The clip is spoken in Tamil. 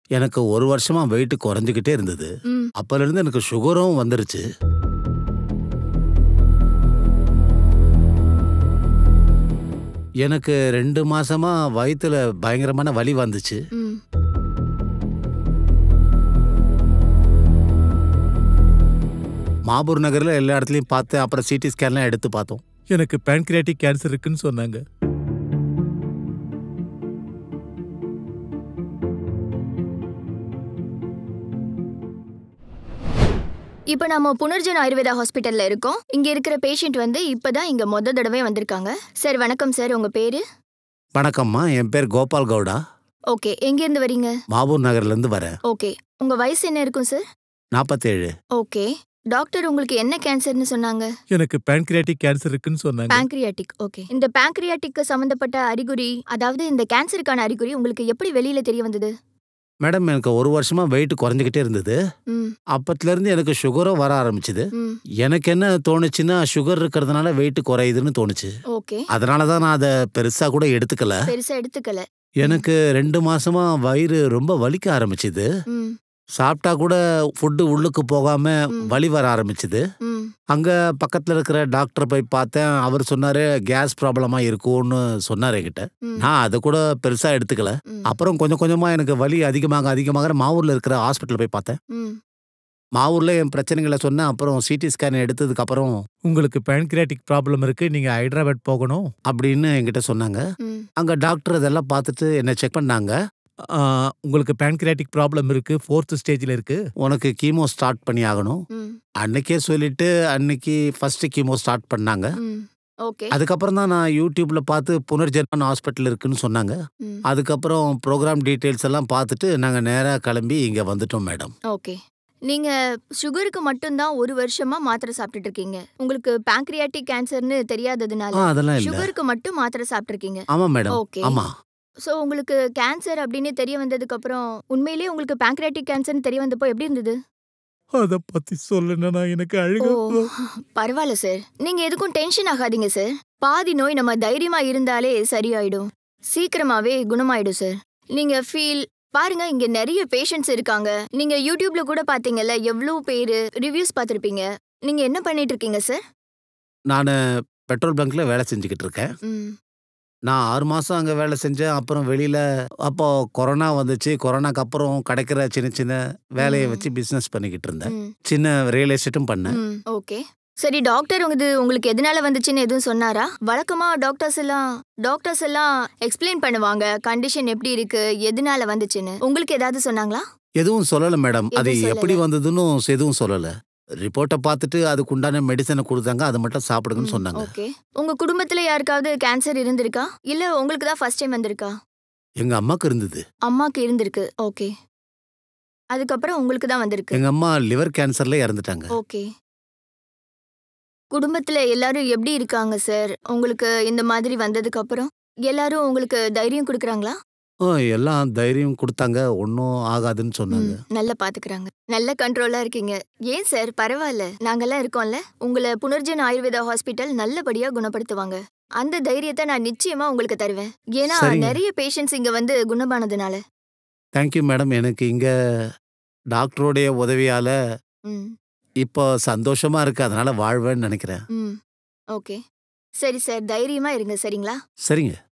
எனக்கு ஒரு வருஷமா வெயிட் குறைஞ்சிக்கிட்டே இருந்தது ம் அப்பல இருந்து எனக்கு சுகரும் வந்துருச்சு எனக்கு ரெண்டு மாசமா வயித்துல பயங்கரமான வலி வந்துச்சு ம் மாபூர் நகர்ல எல்லா இடத்துலயும் பார்த்து அப்புறம் சிடி ஸ்கேன்லாம் எடுத்து பார்த்தோம் எனக்கு பேன்கிரியாட்டிக் கேன்சர் இருக்குன்னு சொன்னாங்க இப்போ நம்ம புனர்ஜன் ஆயுர்வேதா ஹாஸ்பிட்டல்ல இருக்கோம் இங்க இருக்கிற பேஷண்ட் வந்து இப்பதான் இங்க மொத தடவை வந்திருக்காங்க சார் வணக்கம் சார் உங்க பேரு வணக்கம்மா என் பேர் கோபால் கவுடா ஓகே எங்க இருந்து வரீங்க மாபூர் நகர்ல இருந்து வரேன் ஓகே உங்க வயசு என்ன இருக்கும் சார் நாற்பத்தேழு ஓகே டாக்டர் உங்களுக்கு என்ன கேன்சர்னு சொன்னாங்க எனக்கு பேன்கிரியாட்டிக் கேன்சர் இருக்குன்னு சொன்னாங்க பேங்க்ரியாட்டிக் ஓகே இந்த பேங்க்ரியாட்டிக்கு சம்பந்தப்பட்ட அறிகுறி அதாவது இந்த கேன்சருக்கான அறிகுறி உங்களுக்கு எப்படி வெளியில தெரிய வந்தது மேடம் எனக்கு ஒரு வருஷமா வெயிட் குறைஞ்சிக்கிட்டே இருந்தது ம் அப்பத்துல இருந்து எனக்கு சுகரும் வர ஆரம்பிச்சுது ம் எனக்கு என்ன தோணுச்சுன்னா சுகர் இருக்கிறதுனால வெயிட் குறையுதுன்னு தோணுச்சு ஓகே அதனால தான் நான் அதை பெருசா கூட எடுத்துக்கல பெருசா எடுத்துக்கல எனக்கு ரெண்டு மாசமா வயிறு ரொம்ப வலிக்க ஆரம்பிச்சுது ம் சாப்பிட்டா கூட ஃபுட்டு உள்ளுக்கு போகாம ம். வலி வர ஆரம்பிச்சுது ம் அங்க பக்கத்துல இருக்கிற டாக்டர் போய் பார்த்தேன் அவர் சொன்னாரு கேஸ் ப்ராப்ளமா இருக்கும்னு சொன்னாரு என்கிட்ட ம் நான் அதை கூட பெருசா எடுத்துக்கல ம் அப்புறம் கொஞ்சம் கொஞ்சமா எனக்கு வலி அதிகமாக அதிகமாக மாவூர்ல இருக்கிற ஹாஸ்பிட்டல் போய் பார்த்தேன் ம் மாவூர்ல என் பிரச்சனைகளை சொன்னேன் அப்புறம் சிடி ஸ்கேன் எடுத்ததுக்கு அப்புறம் உங்களுக்கு பேன்கிரியாட்டிக் ப்ராப்ளம் இருக்கு நீங்க ஹைதராபாத் போகணும் அப்படின்னு என்கிட்ட சொன்னாங்க ம் அங்க டாக்டர் இதெல்லாம் பார்த்துட்டு என்னை செக் பண்ணாங்க ஆ, உங்களுக்கு பேன்கிரியாட்டிக் ப்ராப்ளம் இருக்கு ஃபோர்த் ஸ்டேஜ்ல இருக்கு உனக்கு கீமோ ஸ்டார்ட் பண்ணி ஆகணும் ம் அன்னைக்கே சொல்லிட்டு அன்னைக்கு ஃபர்ஸ்ட் கீமோ ஸ்டார்ட் பண்ணாங்க ம் ஓகே அதுக்கப்புறம் தான் நான் யூடியூப்ல பார்த்து புனர்ஜென்மன் ஹாஸ்பிட்டல் இருக்குன்னு சொன்னாங்க ம் அதுக்கப்புறம் ப்ரோக்ராம் டீட்டெயில்ஸ் எல்லாம் பார்த்துட்டு நாங்கள் நேராக கிளம்பி இங்கே வந்துட்டோம் மேடம் ஓகே நீங்க சுகருக்கு மட்டும்தான் ஒரு வருஷமா மாத்திரை சாப்பிட்டுட்டு இருக்கீங்க உங்களுக்கு பேங்க்ரியாட்டிக் கேன்சர்னு ஆ தெரியாததுனால அதெல்லாம் இல்லை சுகருக்கு மட்டும் மாத்திரை சாப்பிட்டுருக்கீங்க ஆமாம் மேடம் ஓகே ஆமாம் சோ உங்களுக்கு கேன்சர் அப்படின்னு தெரிய வந்ததுக்கு அப்புறம் உண்மையிலேயே உங்களுக்கு பேங்க்ரியாட்டிக் கேன்சர்னு தெரிய வந்தப்போ எப்படி இருந்தது அத பத்தி சொல்லணும்னா எனக்கு ஓ அழுக பரவாயில்ல சார் நீங்க எதுக்கும் டென்ஷன் ஆகாதீங்க சார் பாதி நோய் நம்ம தைரியமா இருந்தாலே சரியாயிடும் சீக்கிரமாவே குணமாயிடும் சார் நீங்க ஃபீல் பாருங்க இங்க நிறைய பேஷண்ட்ஸ் இருக்காங்க நீங்க யூடியூப்ல கூட பாத்தீங்கல்ல எவ்வளவு பேரு ரிவ்யூஸ் பார்த்திருப்பீங்க நீங்க என்ன பண்ணிட்டு இருக்கீங்க சார் நான் பெட்ரோல் பங்க்ல வேலை செஞ்சுக்கிட்டு இருக்கேன் ம் நான் ஆறு மாதம் அங்கே வேலை செஞ்சேன் அப்புறம் வெளியில் அப்போ கொரோனா வந்துச்சு கொரோனாக்கு அப்புறம் கிடைக்கிற சின்ன சின்ன வேலையை ம். வச்சு பிஸ்னஸ் பண்ணிக்கிட்டு இருந்தேன் ம் சின்ன ரியல் எஸ்டேட்டும் பண்ணேன் ம் ஓகே சரி டாக்டர் உங்க உங்களுக்கு எதனால வந்துச்சுன்னு எதுவும் சொன்னாரா வழக்கமா டாக்டர்ஸ் எல்லாம் டாக்டர்ஸ் எல்லாம் எக்ஸ்பிளைன் பண்ணுவாங்க கண்டிஷன் எப்படி இருக்கு எதனால வந்துச்சுன்னு உங்களுக்கு ஏதாவது சொன்னாங்களா எதுவும் சொல்லலை மேடம் அது எதுவும் எப்படி சொல்லல. வந்ததுன்னு எதுவும் சொல்லலை ரிப்போர்ட்டை பார்த்துட்டு அதுக்கு உண்டான மெடிசனை கொடுத்தாங்க அதை மட்டும் சாப்பிடுங்கன்னு ம், சொன்னாங்க ஓகே உங்க குடும்பத்துல யாருக்காவது கேன்சர் இருந்திருக்கா இல்ல உங்களுக்கு தான் ஃபர்ஸ்ட் டைம் வந்திருக்கா எங்க அம்மாக்கு இருந்தது அம்மாக்கு இருந்திருக்கு ஓகே அதுக்கப்புறம் உங்களுக்கு தான் வந்திருக்கு எங்க அம்மா லிவர் கேன்சர்ல இறந்துட்டாங்க ஓகே குடும்பத்துல எல்லாரும் எப்படி இருக்காங்க சார் உங்களுக்கு இந்த மாதிரி வந்ததுக்கு அப்புறம் எல்லாரும் உங்களுக்கு தைரியம் கொடுக்குறாங்களா ஆ, எல்லாம் தைரியம் கொடுத்தாங்க ஒன்றும் ஆகாதுன்னு சொன்னாங்க ம், நல்லா பாத்துக்கறாங்க நல்ல கண்ட்ரோலா இருக்கீங்க ஏன் சார் பரவாயில்ல நாங்கெல்லாம் இருக்கோம்ல உங்களை புனர்ஜன் ஆயுர்வேதா ஹாஸ்பிட்டல் நல்லபடியா குணப்படுத்துவாங்க அந்த தைரியத்தை நான் நிச்சயமா உங்களுக்கு தருவேன் ஏன்னா சரிங்க. நிறைய பேஷண்ட்ஸ் இங்க வந்து குணமானதுனால தேங்க்யூ மேடம் எனக்கு இங்க டாக்டருடைய உதவியால ம் இப்போ சந்தோஷமா இருக்கு அதனால வாழ்வேன்னு நினைக்கிறேன் ம் ஓகே சரி சார் தைரியமா இருங்க சரிங்களா சரிங்க